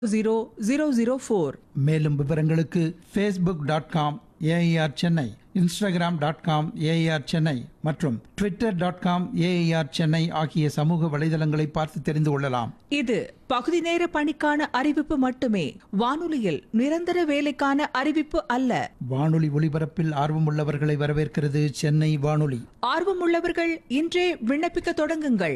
Zero zero zero four மேலும் விவரங்களுக்கு Facebook dot com AIR Chennai Instagram dot com AIR Chennai மற்றும் Twitter dot com AIR Chennai ஆகிய சமூக வலைதளங்களை பார்த்து தெரிந்து கொள்ளலாம் இது பகுதி நேர பணிக்கான அறிவிப்பு மட்டுமே வானொலியில் நிரந்தர வேலைக்கான அறிவிப்பு அல்ல வானொலி ஒலிபரப்பில் ஆர்வமுள்ளவர்களை வரவேற்கிறது சென்னை வானொலி ஆர்வமுள்ளவர்கள் இன்றே விண்ணப்பிக்க தொடங்குங்கள்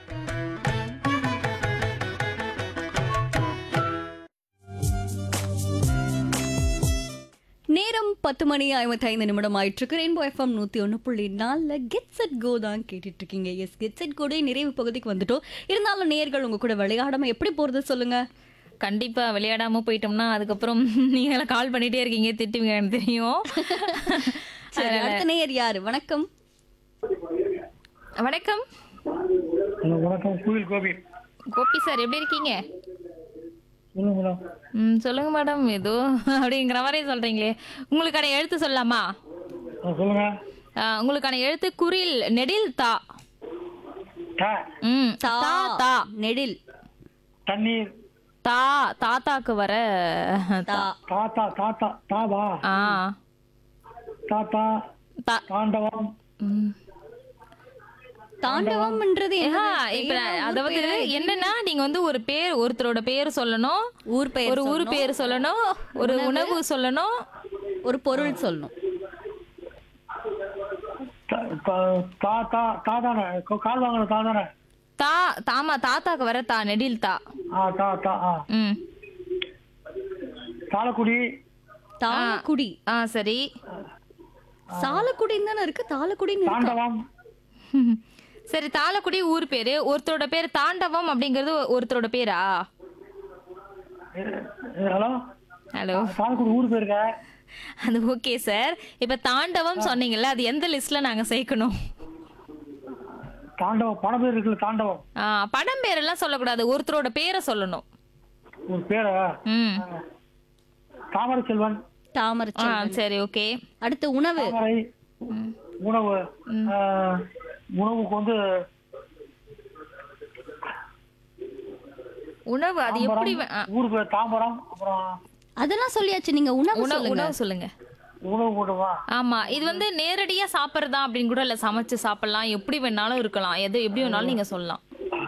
நேரம் பத்து மணி ஐம்பத்தைந்து நிமிடம் ஆயிட்டு இருக்கு ரெயின்போ எஃப்எம் நூத்தி ஒன்று புள்ளி நாலில் கெட் செட் கோ தான் கேட்டுட்டு இருக்கீங்க எஸ் கெட் செட் கோடே நிறைவு பகுதிக்கு வந்துட்டோம் இருந்தாலும் நேர்கள் உங்க கூட விளையாடாம எப்படி போறது சொல்லுங்க கண்டிப்பா விளையாடாம போயிட்டோம்னா அதுக்கப்புறம் நீங்க கால் பண்ணிட்டே இருக்கீங்க திட்டுவீங்க எனக்கு தெரியும் சரி அடுத்த நேயர் யாரு வணக்கம் வணக்கம் ஹலோ வணக்கம் கோவில் கோபி கோபி சார் எப்படி இருக்கீங்க சொல்லுங்க மேடம் ம் சொல்லுங்க மேடம் ஏதோ அப்படிங்கிற மாதிரி சொல்றீங்களே உங்களுக்கான எழுத்து சொல்லலாமா ஆ, சொல்லுங்க ஆ, உங்களுக்கான எழுத்து குரில் நெடில் தா டா ம் தா தா தா நெடில் தண்ணீர் தா தாத்தாக்கு வர தா தாத்தா தாத்தா தாவா ஆ தாத்தா தா தாண்டவம் ம் தாண்டவம்ன்றது ஆஹா, என்னது? இப்ப பேரா, ஊர் அதாவது பேரா? என்னன்னா நீங்க வந்து ஒரு பேர் ஒருத்தரோட பேர் சொல்லணும் ஊர் பெயர் ஒரு ஊர் சொல்லணும். பேர் சொல்லணும் ஒரு உணவு சொல்லணும் ஒரு பொருள் சொல்லணும் தா- தா- தாத்தா தாதானே கா- கால் வாங்கின தாதானே தா தாமா தாத்தாக்கு வர தா நெடில் தா ஆ தா தா ஆ ம் தாளக்குடி தாளக்குடி ஆ சரி சாலக்குடின்னு தானே இருக்கு தாளக்குடின்னு இருக்கா? தாண்டவம் சரி தாளக்குடி ஊர் பேரு ஒருத்தரோட பேர் தாண்டவம் அப்படிங்கிறது ஒருத்தரோட பேரா இது- இது- ஹலோ ஹலோ தாளக்குடி ஊர் போயிருக்க அது ஓகே சார் இப்ப தாண்டவம் சொன்னீங்கல்ல அது எந்த லிஸ்ட்ல நாங்க சேர்க்கணும் தாண்டவம் பண பேர் இருக்குல்ல தாண்டவம் ஆ, படம் பேரெல்லாம் சொல்லக்கூடாது ஒருத்தரோட பேரை சொல்லணும் ஒரு பேரா ம் தாமரை செல்வன் தாமரை ஆ சரி ஓகே அடுத்து உணவு தாமரை உணவு ஆ, உணவுக்கு வந்து உணவு அது எப்படி வே- ஆ, ஊர் பேர் தாம்பரம் அப்புறம் அதெல்லாம் சொல்லியாச்சு நீங்க உணவு உணவு சொல்லுங்க உணவு சொல்லுங்க உணவு கூட்டமா ஆமா இது வந்து நேரடியா சாப்பிடுறதா அப்படின்னு கூட இல்ல சமைச்சு சாப்பிடலாம் எப்படி வேணாலும் இருக்கலாம் எது எப்படி வேணாலும் நீங்க சொல்லலாம்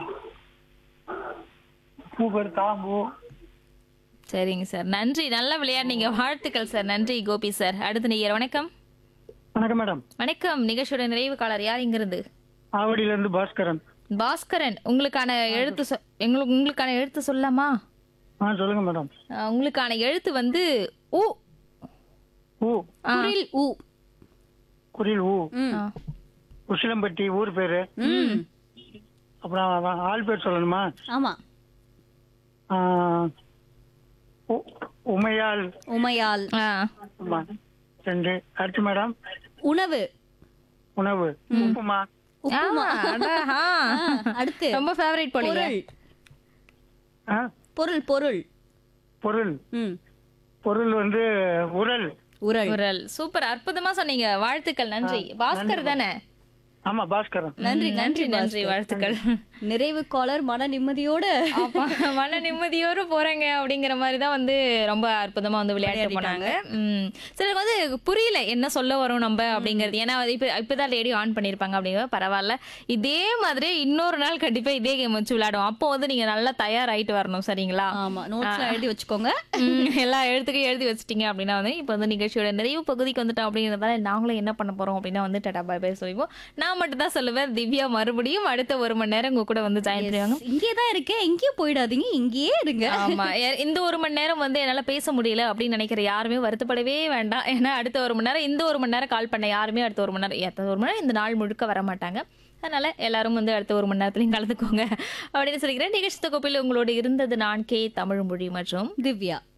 பூ பேர் தாம்பூ சரிங்க சார் நன்றி நல்லா விளையாடுனீங்க வாழ்த்துக்கள் சார் நன்றி கோபி சார் அடுத்த நேயர் வணக்கம் வணக்கம் மேடம் வணக்கம் நிகழ்ச்சியோட நிறைவு காலர் யார் இங்கிருந்து ஆவடியில இருந்து பாஸ்கரன் பாஸ்கரன் உங்களுக்கான எழுத்து சொ- எங்களுக்கு உங்களுக்கான எழுத்து சொல்லலாமா ஆ சொல்லுங்க மேடம் அஹ், உங்களுக்கான எழுத்து வந்து உ ஊ ஆ, குரில் ஊ குரில் ஊ ம். ஆ. உசிலம்பட்டி ஊர் பேரு ம் அப்புறம் அவன் ஆள் பேர் சொல்லணுமா ஆமா ஆ, உ- உமையாள் உமையால் ஆ. ஆமா ரெண்டு அடுத்து மேடம் உணவு உணவு உப்புமா ஆமா, அடா, ஆ. ஆ, அடுத்து ரொம்ப ஃபேவரட் போலீங்க பொருள் ஆ, பொருள் பொருள் பொருள் ம் பொருள் வந்து உரல் உரல் குரல் சூப்பர் அற்புதமா சொன்னீங்க வாழ்த்துக்கள் நன்றி பாஸ்கர் தானே ஆமா பாஸ்கரன் நன்றி நன்றி நன்றி நன்றி பாஸ்கர். வாழ்த்துக்கள் நிறைவு காலர் மன நிம்மதியோட ஆமா, மன நிம்மதியோடு போறேங்க அப்படிங்கிற மாதிரி தான் வந்து ரொம்ப அற்புதமா வந்து விளையாட்டு போனாங்க ம். சிலருக்கு வந்து புரியல என்ன சொல்ல வரோம் நம்ம அப்படிங்கிறது ஏன்னா இப்ப இப்பதான் ரேடியோ ஆன் பண்ணிருப்பாங்க அப்படிங்கிற பரவாயில்ல இதே மாதிரி இன்னொரு நாள் கண்டிப்பா இதே கேம் வச்சு விளையாடுவோம் அப்போ வந்து நீங்க நல்லா தயாராயிட்டு வரணும் சரிங்களா ஆமா நோட்ஸ் எழுதி வச்சுக்கோங்க ம், எல்லா எழுத்துக்கையும் எழுதி வச்சிட்டீங்க அப்படின்னா வந்து இப்போ வந்து நிகழ்ச்சியோட நிறைவு பகுதிக்கு வந்துட்டோம் அப்படிங்கிறதால நாங்களும் என்ன பண்ண போறோம் அப்படின்னா வந்து டடா பாய் பாய் சொல்லிப்போம் நான் மட்டும் தான் சொல்லுவேன் திவ்யா மறுபடியும் அடுத்த ஒரு மணி நேரம் உங்க கூட வந்து ஜாயின் பண்ணுவாங்க இங்கே தான் இருக்கேன் எங்கேயும் போயிடாதீங்க இங்கேயே இருங்க ஆமா ஏ- இந்த ஒரு மணி நேரம் வந்து என்னால பேச முடியல அப்படின்னு நினைக்கிற யாருமே வருத்தப்படவே வேண்டாம் ஏன்னா அடுத்த ஒரு மணி நேரம் இந்த ஒரு மணி நேரம் கால் பண்ண யாருமே அடுத்த ஒரு மணி நேரம் அடுத்த ஒரு மணி நேரம் இந்த நாள் முழுக்க வர மாட்டாங்க அதனால எல்லாரும் வந்து அடுத்த ஒரு மணி நேரத்துலையும் கலந்துக்கோங்க அப்படின்னு சொல்லிக்கிறேன் நிகழ்ச்சி தொகுப்பில் உங்களோடு இருந்தது நான் கே தமிழ் மொழி மற்றும் திவ்யா